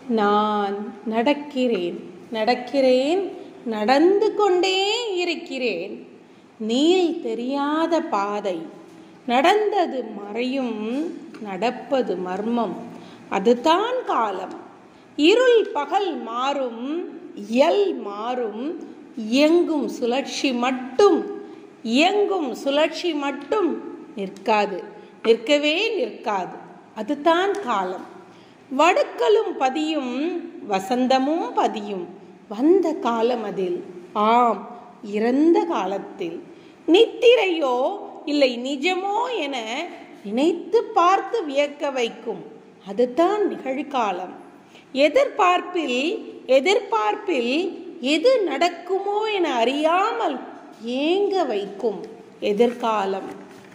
நான் நடக்கிறேன் நடக்கிறேன் நடந்து கொண்டே இருக்கிறேன் நீல் தெரியாத பாதை நடந்தது மறையும் நடப்பது மர்மம் அதுதான் காலம் இருள் பகல் மாறும் இயல் மாறும் இயங்கும் சுழற்சி மட்டும் இயங்கும் சுழற்சி மட்டும் நிற்காது நிற்கவே நிற்காது அதுதான் காலம் வடுக்களும் பதியும் வசந்தமும் பதியும் வந்த காலம் அதில் ஆம் இறந்த காலத்தில் நித்திரையோ இல்லை நிஜமோ என நினைத்து பார்த்து வியக்க வைக்கும் அதுதான் நிகழ்காலம் எதிர்பார்ப்பில் எதிர்பார்ப்பில் எது நடக்குமோ என அறியாமல் ஏங்க வைக்கும் எதிர்காலம்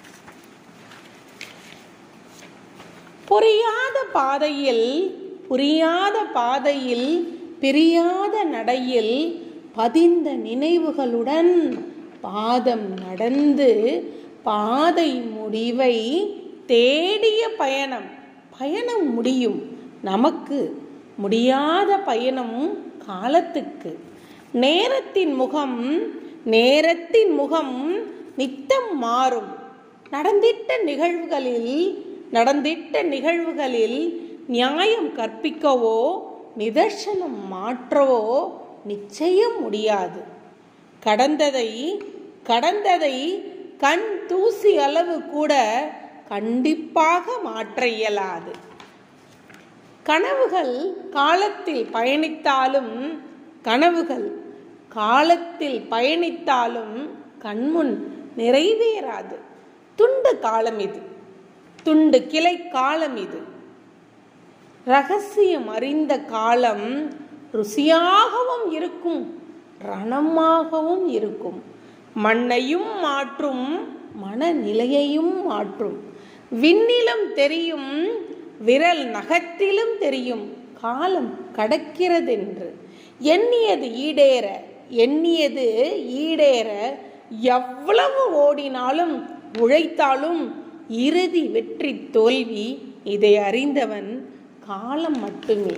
புரியாத பாதையில் புரியாத பாதையில் பிரியாத நடையில் பதிந்த நினைவுகளுடன் பாதம் நடந்து பாதை முடிவை தேடிய பயணம் பயணம் முடியும் நமக்கு முடியாத பயணம் காலத்துக்கு நேரத்தின் முகம் நேரத்தின் முகம் நித்தம் மாறும் நடந்திட்ட நிகழ்வுகளில் நடந்திட்ட நிகழ்வுகளில் நியாயம் கற்பிக்கவோ நிதர்சனம் மாற்றவோ நிச்சயம் முடியாது கடந்ததை கடந்ததை கண் தூசி அளவு கூட கண்டிப்பாக மாற்ற இயலாது கனவுகள் காலத்தில் பயணித்தாலும் கனவுகள் காலத்தில் பயணித்தாலும் கண்முன் நிறைவேறாது துண்டு காலம் இது துண்டு கிளை காலம் இது ரகசியம் அறிந்த காலம் ருசியாகவும் இருக்கும் ரணமாகவும் இருக்கும் மண்ணையும் மாற்றும் மனநிலையையும் மாற்றும் விண்ணிலும் தெரியும் விரல் நகத்திலும் தெரியும் காலம் கடக்கிறதென்று எண்ணியது ஈடேற எண்ணியது ஈடேற எவ்வளவு ஓடினாலும் உழைத்தாலும் இறுதி வெற்றி தோல்வி இதை அறிந்தவன் காலம் மட்டுமே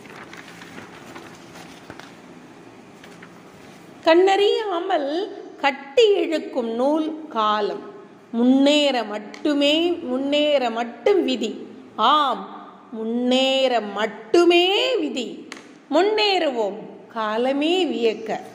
கண்ணறியாமல் கட்டி இழுக்கும் நூல் காலம் முன்னேற மட்டுமே முன்னேற மட்டும் விதி ஆம் முன்னேற மட்டுமே விதி முன்னேறுவோம் காலமே வியக்க